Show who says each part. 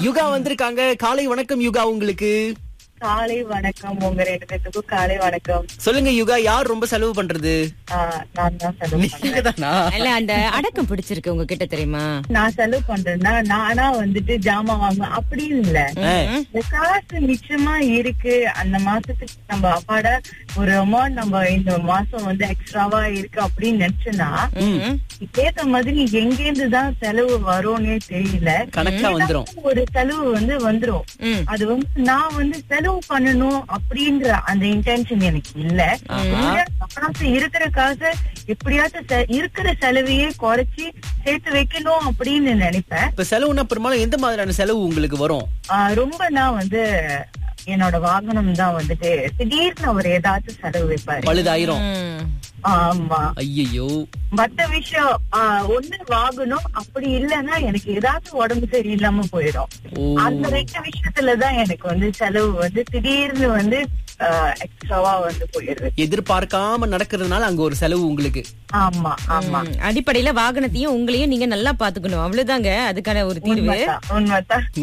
Speaker 1: யுகா வந்திருக்காங்க காலை வணக்கம் யுகா உங்களுக்கு
Speaker 2: காலை வணக்கம் உங்க ரெண்டு பேத்துக்கும் காலை வணக்கம்
Speaker 1: சொல்லுங்க யுகா யார் ரொம்ப செலவு பண்றது
Speaker 2: ஆஹ் நான் தான் செலவு
Speaker 1: நீங்க
Speaker 2: பண்றேன்
Speaker 1: தானா
Speaker 3: இல்ல அந்த அடக்கம் பிடிச்சிருக்கு உங்ககிட்ட தெரியுமா
Speaker 2: நான் செலவு பண்றேன்னா நானா வந்துட்டு ஜாமான் வாங்க அப்படின்னு இல்ல
Speaker 1: ஆ.
Speaker 2: இந்த காசு மிச்சமா இருக்கு அந்த மாசத்துக்கு நம்ம அப்பாடா ஒரு அமௌண்ட் நம்ம இந்த மாசம் வந்து எக்ஸ்ட்ராவா இருக்கு அப்படின்னு நினைச்சோன்னா
Speaker 3: ம்.
Speaker 2: ஏத்த மாதிரி எங்க இருந்து தான் செலவு வரும்னே தெரியல
Speaker 1: கணக்கா வந்துரும்
Speaker 2: ஒரு செலவு வந்து வந்துரும்
Speaker 3: ம்.
Speaker 2: அது வந்து நான் வந்து செலவு பண்ணணும் அப்படின்ற அந்த இன்டென்ஷன் எனக்கு இல்ல எப்படியாவது காசு இருக்கிற காசை எப்படியாச்சும் செ- இருக்கிற செலவையே குறைச்சி சேர்த்து வைக்கணும் அப்படின்னு நினைப்பேன்
Speaker 1: இப்ப செலவுனா பெரும்பாலும் எந்த மாதிரியான செலவு உங்களுக்கு வரும்
Speaker 2: ஆஹ் ரொம்ப நான் வந்து என்னோட வாகனம் தான் வந்துட்டு திடீர்னு அவர் ஏதாச்சும் செலவு வைப்பாரு
Speaker 1: பழுதாயிரும்
Speaker 3: ம்.
Speaker 2: ஆமா
Speaker 1: ஐயோ
Speaker 2: மத்த விஷயம் ஆஹ் ஒண்ணு வாங்கணும் அப்படி இல்லைன்னா எனக்கு ஏதாச்சும் உடம்பு சரியில்லாம போயிடும்
Speaker 1: ஓ
Speaker 2: அந்த ரெண்டு விஷயத்துலதான் எனக்கு வந்து செலவு வந்து திடீர்னு வந்து எக்ஸ்ட்ராவா வந்து போயிடுது
Speaker 1: எதிர்பார்க்காம நடக்கிறதுனால அங்க ஒரு செலவு உங்களுக்கு
Speaker 2: ஆமா ஆமா
Speaker 3: ம். அடிப்படையில வாகனத்தையும் உங்களையும் நீங்க நல்லா பாத்துக்கணும் அவ்வளவுதாங்க அதுக்கான ஒரு தீர்வு
Speaker 2: உண்மைதான் உண்மைதான்